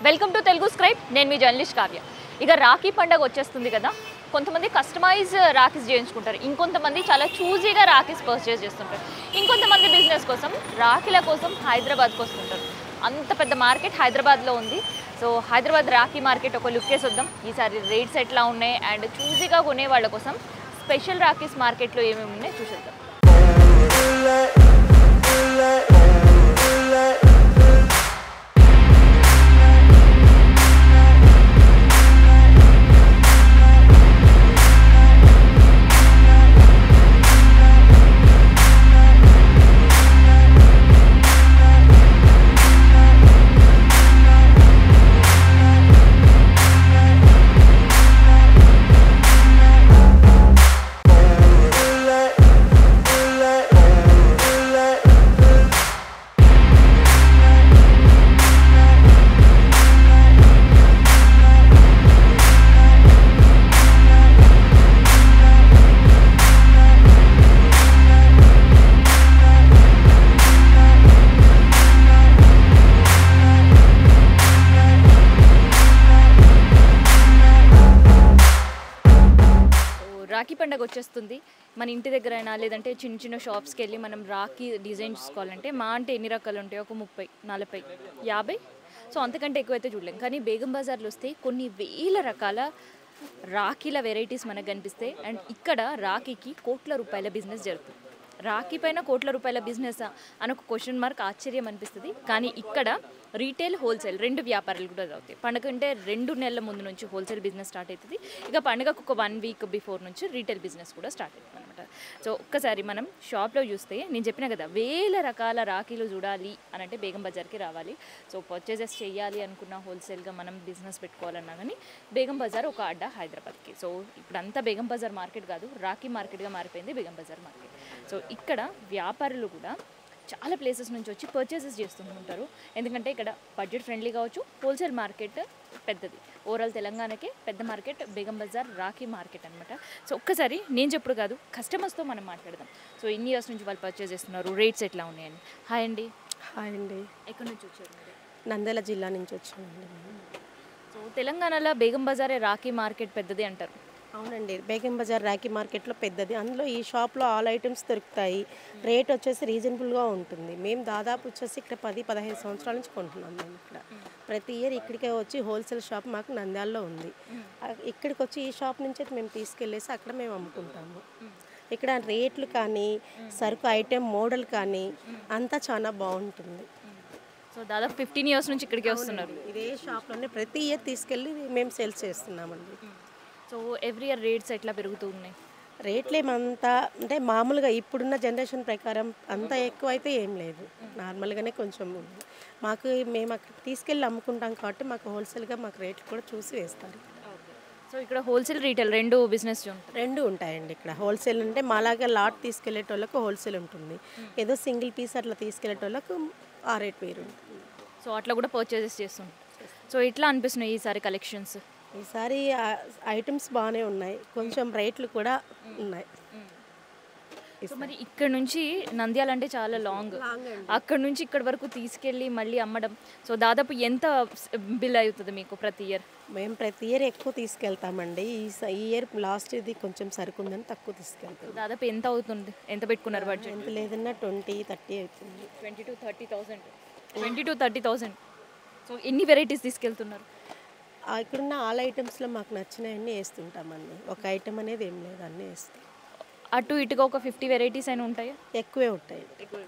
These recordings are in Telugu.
వెల్కమ్ టు తెలుగు స్క్రైబ్ నేను మీ జర్నలిస్ట్ కావ్య ఇక రాఖీ పండగ వచ్చేస్తుంది కదా కొంతమంది కస్టమైజ్ రాఖీస్ చేయించుకుంటారు ఇంకొంతమంది చాలా చూజీగా రాఖీస్ పర్చేస్ చేస్తుంటారు ఇంకొంతమంది బిజినెస్ కోసం రాఖీల కోసం హైదరాబాద్కి వస్తుంటారు అంత పెద్ద మార్కెట్ హైదరాబాద్లో ఉంది సో హైదరాబాద్ రాఖీ మార్కెట్ ఒక లుక్ వేసి వద్దాం ఈసారి రేట్స్ ఎట్లా ఉన్నాయి అండ్ చూజీగా కొనే వాళ్ళ కోసం స్పెషల్ రాఖీస్ మార్కెట్లో ఏమేమి ఉన్నాయో చూసేద్దాం సో రాఖీ పండగ వచ్చేస్తుంది మన ఇంటి దగ్గర అయినా లేదంటే చిన్న చిన్న షాప్స్కి వెళ్ళి మనం రాఖీ డిజైన్ చూసుకోవాలంటే మా అంటే ఎన్ని రకాలు ఉంటాయి ఒక ముప్పై నలభై యాభై సో అంతకంటే ఎక్కువైతే చూడలేం కానీ బేగం బజార్లో వస్తే కొన్ని వేల రకాల రాఖీల వెరైటీస్ మనకు కనిపిస్తాయి అండ్ ఇక్కడ రాఖీకి కోట్ల రూపాయల బిజినెస్ జరుగుతుంది రాఖీ పైన కోట్ల రూపాయల బిజినెస్ అని ఒక క్వశ్చన్ మార్క్ ఆశ్చర్యం అనిపిస్తుంది కానీ ఇక్కడ రీటైల్ హోల్సేల్ రెండు వ్యాపారాలు కూడా అవుతాయి పండుగ అంటే రెండు నెలల ముందు నుంచి హోల్సేల్ బిజినెస్ స్టార్ట్ అవుతుంది ఇక పండుగకు ఒక వన్ వీక్ బిఫోర్ నుంచి రీటైల్ బిజినెస్ కూడా స్టార్ట్ అవుతుంది అనమాట సో ఒక్కసారి మనం షాప్లో చూస్తే నేను చెప్పిన కదా వేల రకాల రాఖీలు చూడాలి అని అంటే బేగం బజార్కి రావాలి సో పర్చేజెస్ చేయాలి అనుకున్న హోల్సేల్గా మనం బిజినెస్ పెట్టుకోవాలన్నా కానీ బేగం బజార్ ఒక అడ్డా హైదరాబాద్కి సో ఇప్పుడు అంతా బేగం బజార్ మార్కెట్ కాదు రాఖీ మార్కెట్గా మారిపోయింది బేగం బజార్ మార్కెట్ సో ఇక్కడ వ్యాపారులు కూడా చాలా ప్లేసెస్ నుంచి వచ్చి పర్చేసెస్ చేస్తుంటారు ఎందుకంటే ఇక్కడ బడ్జెట్ ఫ్రెండ్లీ కావచ్చు హోల్సేల్ మార్కెట్ పెద్దది ఓవరాల్ తెలంగాణకే పెద్ద మార్కెట్ బేగం బజార్ రాఖీ మార్కెట్ అనమాట సో ఒక్కసారి నేను చెప్పుడు కాదు కస్టమర్స్తో మనం మాట్లాడదాం సో ఇన్ని ఇయర్స్ నుంచి వాళ్ళు పర్చేస్ చేస్తున్నారు రేట్స్ ఎట్లా ఉన్నాయని హాయ్ అండి హాయ్ అండి ఎక్కడి నుంచి వచ్చారు మీరు నంద్యాల జిల్లా నుంచి వచ్చామండి మేము. సో తెలంగాణలో బేగం బజారే రాఖీ మార్కెట్ పెద్దది అంటారు అవునండి బేగం బజార్ రాఖీ మార్కెట్లో పెద్దది అందులో ఈ షాప్లో ఆల్ ఐటమ్స్ దొరుకుతాయి రేట్ వచ్చేసి రీజనబుల్గా ఉంటుంది మేము దాదాపు వచ్చేసి ఇక్కడ పది పదహైదు సంవత్సరాల నుంచి కొంటున్నాం మేము ఇక్కడ ప్రతి ఇయర్ ఇక్కడికే వచ్చి హోల్సేల్ షాప్ మాకు నంద్యాలలో ఉంది ఆ- ఇక్కడికి వచ్చి ఈ షాప్ నుంచి అయితే మేము తీసుకెళ్ళేసి అక్కడ మేము అమ్ముకుంటాము ఇక్కడ రేట్లు కానీ సరుకు ఐటెం మోడల్ కానీ అంతా చాలా బాగుంటుంది సో దాదాపు ఫిఫ్టీన్ ఇయర్స్ నుంచి ఇక్కడికి వస్తున్నారు ఇదే షాప్లోనే ప్రతి ఇయర్ తీసుకెళ్ళి మేము సేల్స్ చేస్తున్నామండి సో ఎవ్రీ ఇయర్ రేట్స్ ఎట్లా పెరుగుతూ ఉన్నాయి రేట్లు ఏమంతా అంటే మామూలుగా ఇప్పుడున్న జనరేషన్ ప్రకారం అంత ఎక్కువ అయితే ఏం లేదు నార్మల్గానే కొంచెం ఉంది. మాకు మేము అక్కడ తీసుకెళ్ళి అమ్ముకుంటాం కాబట్టి మాకు హోల్సేల్గా మాకు రేట్లు కూడా చూసి వేస్తారు సో ఇక్కడ హోల్సేల్ రీటైల్ రెండు బిజినెస్ ఉంటాయి రెండు ఉంటాయండి ఇక్కడ హోల్సేల్ అంటే మాలాగా లాట్ తీసుకెళ్లేటోళ్ళకు హోల్సేల్ ఉంటుంది ఏదో సింగిల్ పీస్ అట్లా తీసుకెళ్లేటోళ్ళకు ఆ రేట్ వేరు ఉంటుంది సో అట్లా కూడా పర్చేసెస్ చేస్తుంది సో ఎట్లా అనిపిస్తున్నాయి ఈసారి కలెక్షన్స్ ఈసారి ఐటమ్స్ బాగానే ఉన్నాయి కొంచెం రేట్లు కూడా ఉన్నాయి సో మరి ఇక్కడ నుంచి నంద్యాల అంటే చాలా లాంగ్ అక్కడ నుంచి ఇక్కడ వరకు తీసుకెళ్ళి మళ్ళీ అమ్మడం సో దాదాపు ఎంత బిల్ అవుతుంది మీకు ప్రతి ఇయర్ మేము ప్రతి ఇయర్ ఎక్కువ తీసుకెళ్తామండి ఈ స- ఈ ఇయర్ లాస్ట్ ఇది కొంచెం సరుకు ఉందని తక్కువ తీసుకెళ్తాం దాదాపు ఎంత అవుతుంది ఎంత పెట్టుకున్నారు బడ్జెట్ ఎంత లేదన్నా ట్వంటీ థర్టీ అవుతుంది twenty to thirty thousand twenty to thirty thousand so ఎన్ని వెరైటీస్ తీసుకెళ్తున్నారు ఆ ఇక్కడున్న ఆల్ ఐటమ్స్లో మాకు నచ్చినవన్నీ వేస్తుంటామండి ఒక ఐటమ్ అనేది ఏం లేదు అన్నీ వేస్తాం అటు ఇటుగా ఒక ఫిఫ్టీ వెరైటీస్ అయినా ఉంటాయా ఎక్కువే ఉంటాయి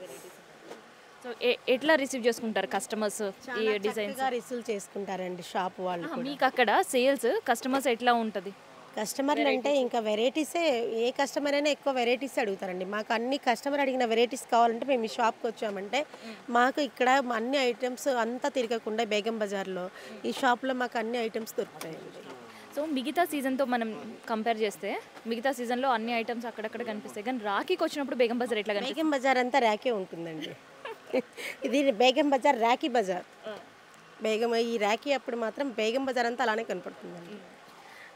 సో ఎ- ఎట్లా రిసీవ్ చేసుకుంటారు కస్టమర్స్ ఈ డిజైన్స్ చక్కగా రిసీవ్ చేసుకుంటారండి షాప్ వాళ్ళు కూడా మీకు అక్కడ సేల్స్ కస్టమర్స్ ఎట్లా ఉంటుంది కస్టమర్లు అంటే ఇంకా వెరైటీసే ఏ కస్టమర్ అయినా ఎక్కువ వెరైటీస్ అడుగుతారండి మాకు అన్ని కస్టమర్ అడిగిన వెరైటీస్ కావాలంటే మేము ఈ షాప్కి వచ్చామంటే మాకు ఇక్కడ అన్ని ఐటమ్స్ అంతా తిరగకుండా బేగం బజార్లో ఈ షాప్లో మాకు అన్ని ఐటమ్స్ దొరుకుతాయండి సో మిగతా సీజన్తో మనం కంపేర్ చేస్తే మిగతా సీజన్లో అన్ని ఐటమ్స్ అక్కడక్కడ కనిపిస్తాయి కానీ రాఖీకి వచ్చినప్పుడు బేగం బజార్ ఎట్లా కనిపిస్తుంది బేగం బజార్ అంతా ర్యాకే ఉంటుందండి ఇది బేగం బజార్ ర్యాకీ బజార్ బేగం ఈ ర్యాకీ అప్పుడు మాత్రం బేగం బజార్ అంతా అలానే కనపడుతుందండి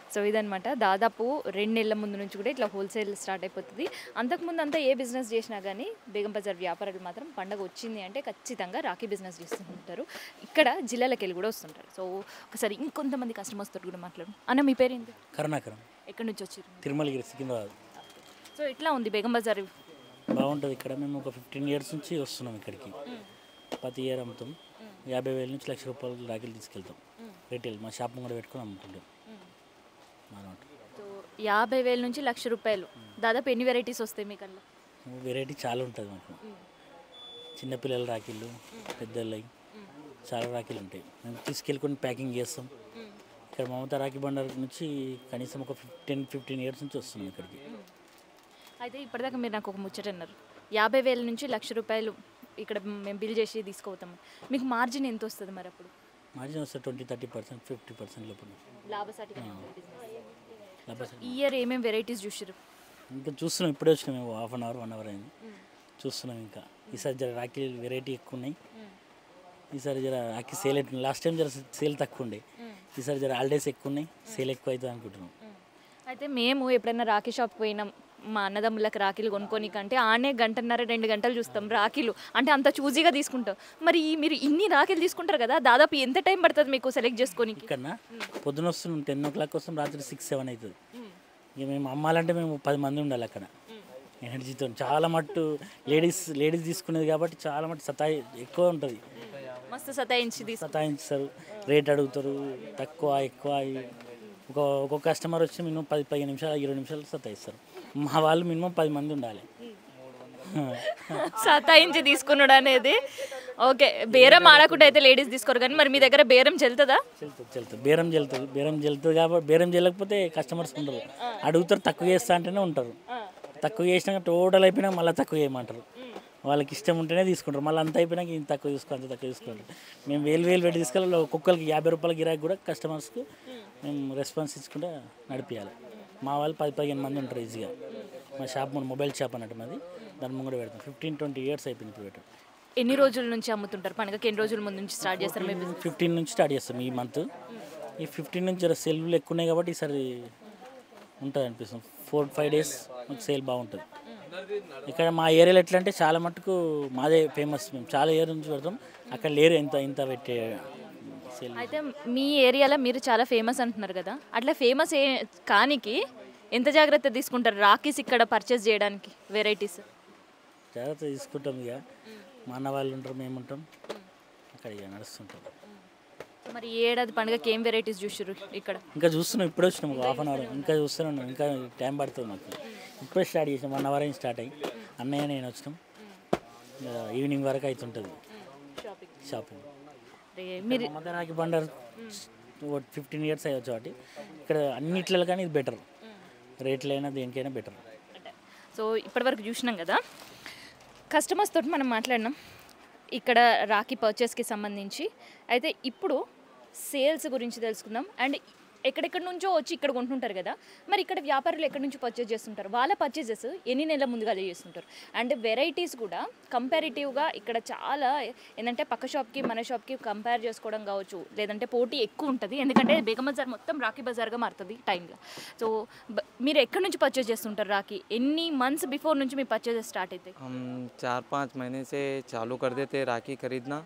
సో ఇదనమాట దాదాపు రెండు నెలల ముందు నుంచి కూడా ఇట్లా హోల్సేల్ స్టార్ట్ అయిపోతుంది అంతకుముందు అంతా ఏ బిజినెస్ చేసినా కానీ బేగం బజార్ వ్యాపారులు మాత్రం పండగ వచ్చింది అంటే ఖచ్చితంగా రాఖీ బిజినెస్ చేస్తూ ఉంటారు ఇక్కడ జిల్లాలకు వెళ్ళి కూడా వస్తుంటారు సో ఒకసారి ఇంకొంతమంది కస్టమర్స్ తోటి కూడా మాట్లాడు అన్న మీ పేరు ఏంటి కరుణాకరం ఎక్కడి నుంచి వచ్చారు తిరుమలగిరి సికింద్రాబాద్ సో ఎట్లా ఉంది బేగం బజార్ బాగుంటుంది ఇక్కడ మేము ఒక ఫిఫ్టీన్ ఇయర్స్ నుంచి వస్తున్నాం ఇక్కడికి ప్రతి ఇయర్ అమ్ముతాం యాభై వేల నుంచి లక్ష రూపాయలు రాఖీలు తీసుకెళ్తాం రీటైల్ మా షాప్ కూడా పెట్టుకొని అమ్ముకుంటాం బాగా ఉంటుంది సో యాభై వేల నుంచి లక్ష రూపాయలు దాదాపు ఎన్ని వెరైటీస్ వస్తాయి మీకు అలా వెరైటీ చాలా ఉంటుంది మాకు చిన్నపిల్లల రాఖీలు పెద్దలవి చాలా రాఖీలు ఉంటాయి మేము తీసుకెళ్ళుకొని ప్యాకింగ్ చేస్తాం ఇక్కడ మమతా రాఖీ బండర్ నుంచి కనీసం ఒక ఫిఫ్టీన్ ఫిఫ్టీన్ ఇయర్స్ నుంచి వస్తున్నాం ఇక్కడికి అయితే ఇప్పటిదాకా మీరు నాకు ఒక ముచ్చట అన్నారు యాభై వేల నుంచి లక్ష రూపాయలు ఇక్కడ మేము బిల్ చేసి తీసుకుపోతాము మీకు మార్జిన్ ఎంత వస్తుంది మరి అప్పుడు మార్జిన్ వస్తే twenty thirty percent fifty percent లోపల లాభసాటి లాభసాటి. ఈ ఇయర్ ఏమేమి వెరైటీస్ చూసారు ఇంకా చూస్తున్నాం ఇప్పుడే వచ్చినాం మేము half an hour one hour అయింది చూస్తున్నాం ఇంకా ఈసారి జర రాఖీ వెరైటీ ఎక్కువ ఉన్నాయి ఈసారి జర రాఖీ సేల్ అవుతుంది లాస్ట్ టైం జర సేల్ తక్కువ ఉండే ఈసారి జర హాలిడేస్ ఎక్కువ ఉన్నాయి సేల్ ఎక్కువ అవుతుంది అనుకుంటున్నాం అయితే మేము ఎప్పుడైనా రాఖీ షాప్కి పోయినాం మా అన్నదమ్ములకు రాఖీలు కొనుక్కొని కంటే ఆనే గంటన్నర రెండు గంటలు చూస్తాం రాఖీలు అంటే అంత చూజీగా తీసుకుంటాం మరి ఈ మీరు ఇన్ని రాఖీలు తీసుకుంటారు కదా దాదాపు ఎంత టైం పడుతుంది మీకు సెలెక్ట్ చేసుకోనికి ఇక్కడ పొద్దున వస్తున్నాం టెన్ ఓ క్లాక్ వస్తాం రాత్రి సిక్స్ సెవెన్ అవుతుంది ఇక మేము అమ్మాలంటే మేము పది మంది ఉండాలి అక్కడ ఎనర్జీతో చాలా మట్టు లేడీస్ లేడీస్ తీసుకునేది కాబట్టి చాలా మట్టు సతాయి ఎక్కువ ఉంటుంది మస్తు సతాయించి తీసు సతాయించారు రేట్ అడుగుతారు తక్కువ ఎక్కువ ఇవి. ఒక ఒక్కొక్క కస్టమర్ వచ్చి మినిమం పది పదిహేను నిమిషాలు ఇరవై నిమిషాలు సతాయిస్తారు మా వాళ్ళు మినిమం పది మంది ఉండాలి సతాయించి తీసుకున్నాడు అనేది ఓకే బేరం ఆడకుండా అయితే లేడీస్ తీసుకోరు కానీ మరి మీ దగ్గర బేరం చెల్తుందా చెల్తుంది చెల్తుంది బేరం చెల్తుంది బేరం చెల్తుంది కాబట్టి బేరం చెల్లకపోతే కస్టమర్స్ ఉండరు అడుగుతారు తక్కువ చేస్తా అంటేనే ఉంటారు తక్కువ చేసినాక టోటల్ అయిపోయినాక మళ్ళీ తక్కువ చేయమంటారు వాళ్ళకి ఇష్టం ఉంటేనే తీసుకుంటారు మళ్ళీ అంత అయిపోయినాక ఇంత తక్కువ తీసుకో అంత తక్కువ తీసుకోండి మేము వేలు వేలు పెట్టి తీసుకెళ్ళి ఒక్కొక్కరికి యాభై రూపాయల గిరాకీ కూడా కస్టమర్స్కి మేము రెస్పాన్స్ ఇచ్చుకుంటే నడిపించాలి మా వాళ్ళు పది పదిహేను మంది ఉంటారు ఈజీగా మా షాప్ మన మొబైల్ షాప్ అన్నట్టు మాది దాని ముందు కూడా పెడతాం ఫిఫ్టీన్ ట్వంటీ ఇయర్స్ అయిపోయింది ఇప్పుడు పెట్టడం ఎన్ని రోజుల నుంచి అమ్ముతుంటారు పండుగకి ఎన్ని రోజుల ముందు నుంచి స్టార్ట్ చేస్తారు మీ business? ఫిఫ్టీన్ నుంచి స్టార్ట్ చేస్తాం ఈ మంత్ ఈ ఫిఫ్టీన్ నుంచి జర సెల్లు ఎక్కువ ఉన్నాయి కాబట్టి ఈసారి ఉంటుంది అనిపిస్తుంది ఫోర్ ఫైవ్ డేస్ సేల్ బాగుంటుంది ఇక్కడ మా ఏరియాలో ఎట్లా అంటే చాలా మటుకు మాదే ఫేమస్ మేము చాలా ఏరియా నుంచి పెడతాం అక్కడ లేరు ఇంత ఇంత పెట్టే సేల్ అయితే మీ ఏరియాలో మీరు చాలా ఫేమస్ అంటున్నారు కదా అట్లా ఫేమస్ ఏ కానికి ఎంత జాగ్రత్త తీసుకుంటారు రాకీస్ ఇక్కడ పర్చేస్ చేయడానికి వెరైటీస్ జాగ్రత్త తీసుకుంటాం ఇక మా అన్న వాళ్ళు ఉంటారు మేము ఉంటాం అక్కడ ఇక నడుస్తుంటాం మరి ఈ ఏడాది పండుగకి ఏం వెరైటీస్ చూసారు ఇక్కడ ఇంకా చూస్తున్నాం ఇప్పుడే వచ్చినాం ఒక హాఫ్ అన్ అవర్ ఇంకా చూస్తూనే ఉన్నాం ఇంకా టైం పడుతుంది మాకు ఇప్పుడే స్టార్ట్ చేసాం వన్ అవర్ అయింది స్టార్ట్ అయ్యి అన్నయ్య నేను వచ్చినాం ఇంకా ఈవినింగ్ వరకు అవుతుంటుంది షాపింగ్ మీరు మదరాకి బండర్ ఫిఫ్టీన్ ఇయర్స్ అయ్యొచ్చు కాబట్టి ఇక్కడ అన్నిట్లలో కానీ ఇది బెటర్ రేట్లైనా దేనికైనా బెటర్ సో ఇప్పటివరకు చూసినాం కదా కస్టమర్స్ తోటి మనం మాట్లాడినాం ఇక్కడ రాఖీ పర్చేస్కి సంబంధించి అయితే ఇప్పుడు సేల్స్ గురించి తెలుసుకుందాం అండ్ ఎక్కడెక్కడి నుంచో వచ్చి ఇక్కడ కొంటుంటారు కదా మరి ఇక్కడ వ్యాపారులు ఎక్కడి నుంచి పర్చేస్ చేస్తుంటారు వాళ్ళ పర్చేజెస్ ఎన్ని నెలల ముందుగా చేస్తుంటారు అండ్ వెరైటీస్ కూడా కంపారిటివ్గా ఇక్కడ చాలా ఏంటంటే పక్క షాప్కి మన షాప్కి కంపేర్ చేసుకోవడం కావచ్చు లేదంటే పోటీ ఎక్కువ ఉంటుంది ఎందుకంటే బేగం బజార్ మొత్తం రాఖీ బజార్గా మారుతుంది టైంలో సో బ- మీరు ఎక్కడి నుంచి పర్చేస్ చేస్తుంటారు రాఖీ ఎన్ని మంత్స్ బిఫోర్ నుంచి మీ పర్చేజెస్ స్టార్ట్ అవుతాయి हम चार पाँच महीने से चालू कर देते हैं राखी खरीदना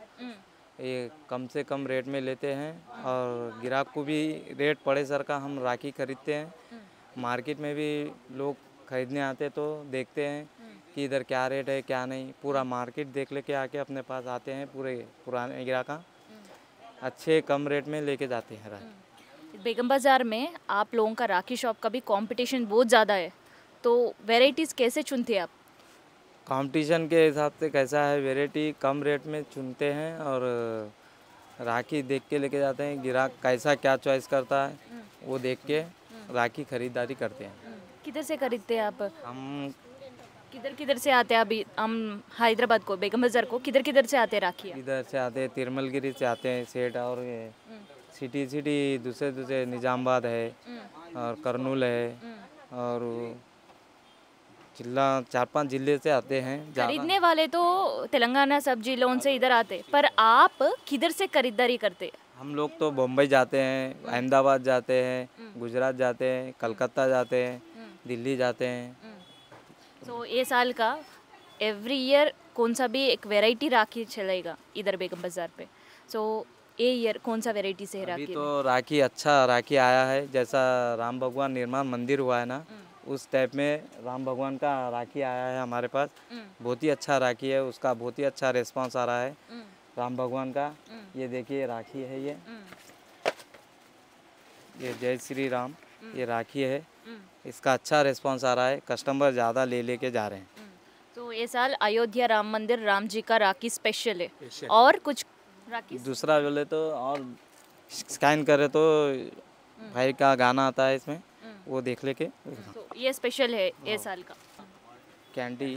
ये कम से कम रेट में लेते हैं और ग्राहक को भी रेट पड़े सर का हम राखी खरीदते हैं मार्केट में भी लोग खरीदने आते तो देखते हैं कि इधर क्या रेट है क्या नहीं पूरा मार्केट देख लेके आके अपने पास आते हैं पूरे पुराने ग्राहक अच्छे कम रेट में लेके जाते हैं राखी बेगम बाज़ार में आप लोगों का राखी शॉप का भी कंपटीशन बहुत ज़्यादा है तो वैरायटीज़ कैसे चुनते हैं आप कंपटीशन के हिसाब से कैसा है वेराइटी कम रेट में चुनते हैं और राखी देख के लेके जाते हैं ग्राहक कैसा क्या चॉइस करता है वो देख के राखी खरीदारी करते हैं किधर से खरीदते हैं आप हम किधर किधर से आते हैं अभी हम हैदराबाद को बेगम बाज़ार को किधर किधर से आते हैं राखी इधर से आते हैं तिरमलगिरी से आते हैं सेठ और ये सिटी सिटी दूसरे दूसरे निजामाबाद है और करनूल है और जिला चार पांच जिले से आते हैं ज़्यादा खरीदने वाले तो तेलंगाना सब जिलों से इधर आते हैं पर आप किधर से खरीदारी करते हैं हम लोग तो बम्बई जाते हैं अहमदाबाद जाते हैं गुजरात जाते हैं कलकत्ता जाते हैं दिल्ली जाते हैं सो ये साल का एवरी ईयर कौन सा भी एक वैरायटी राखी चलेगा इधर बेगम बाजार पे सो ये ईयर कौन सा वैरायटी से है अभी राखी तो राखी अच्छा राखी आया है जैसा राम भगवान निर्माण मंदिर हुआ है ना उस टाइप में राम भगवान का राखी आया है हमारे पास बहुत ही अच्छा राखी है उसका बहुत ही अच्छा रिस्पांस आ रहा है राम भगवान का ये देखिए राखी है ये ये जय श्री राम ये राखी है इसका अच्छा रिस्पांस आ रहा है कस्टमर ज़्यादा ले लेके जा रहे हैं तो ये साल अयोध्या राम मंदिर राम जी का राखी स्पेशल है और कुछ राखी दूसरा बोले तो और स्कैन करे तो भाई का गाना आता है इसमें वो देख लेके तो ये स्पेशल है ये साल का कैंडी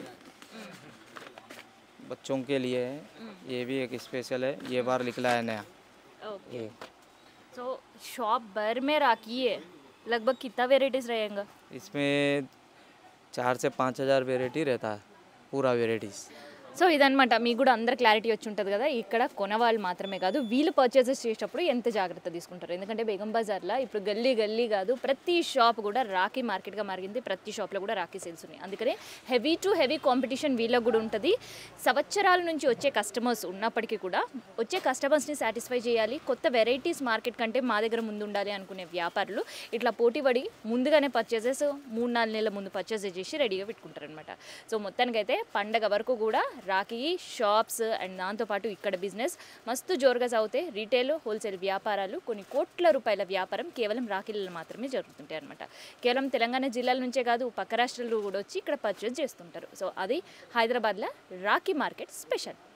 बच्चों के लिए है ये भी एक स्पेशल है ये बार निकला है नया ओके ये तो शॉप भर में राखी है लगभग कितना वेराइटीज रहेगा इसमें चार से पाँच हज़ार वेराइटी रहता है पूरा वेराइटीज़ సో ఇదనమాట మీకు కూడా అందరు క్లారిటీ వచ్చి ఉంటుంది కదా ఇక్కడ కొనవాళ్ళు మాత్రమే కాదు వీళ్ళు పర్చేసెస్ చేసేటప్పుడు ఎంత జాగ్రత్త తీసుకుంటారు ఎందుకంటే బేగం బజార్లో ఇప్పుడు గల్లీ గల్లీ కాదు ప్రతి షాప్ కూడా రాఖీ మార్కెట్గా మారింది ప్రతి షాప్లో కూడా రాఖీ సేల్స్ ఉన్నాయి అందుకనే హెవీ టు హెవీ కాంపిటీషన్ వీళ్ళకు కూడా ఉంటుంది సంవత్సరాల నుంచి వచ్చే కస్టమర్స్ ఉన్నప్పటికీ కూడా వచ్చే కస్టమర్స్ని సాటిస్ఫై చేయాలి కొత్త వెరైటీస్ మార్కెట్ కంటే మా దగ్గర ముందు ఉండాలి అనుకునే వ్యాపారులు ఇట్లా పోటీపడి ముందుగానే పర్చేసెస్ మూడు నాలుగు నెలల ముందు పర్చేస్ చేసి రెడీగా పెట్టుకుంటారు అనమాట సో మొత్తానికైతే పండగ వరకు కూడా రాఖీ షాప్స్ అండ్ దాంతోపాటు ఇక్కడ బిజినెస్ మస్తు జోరుగా సాగుతాయి రీటైల్ హోల్సేల్ వ్యాపారాలు కొన్ని కోట్ల రూపాయల వ్యాపారం కేవలం రాఖీలలో మాత్రమే జరుగుతుంటాయి అనమాట కేవలం తెలంగాణ జిల్లాల నుంచే కాదు పక్క రాష్ట్రాలు కూడా వచ్చి ఇక్కడ పర్చేస్ చేస్తుంటారు సో అది హైదరాబాద్లో రాఖీ మార్కెట్ స్పెషల్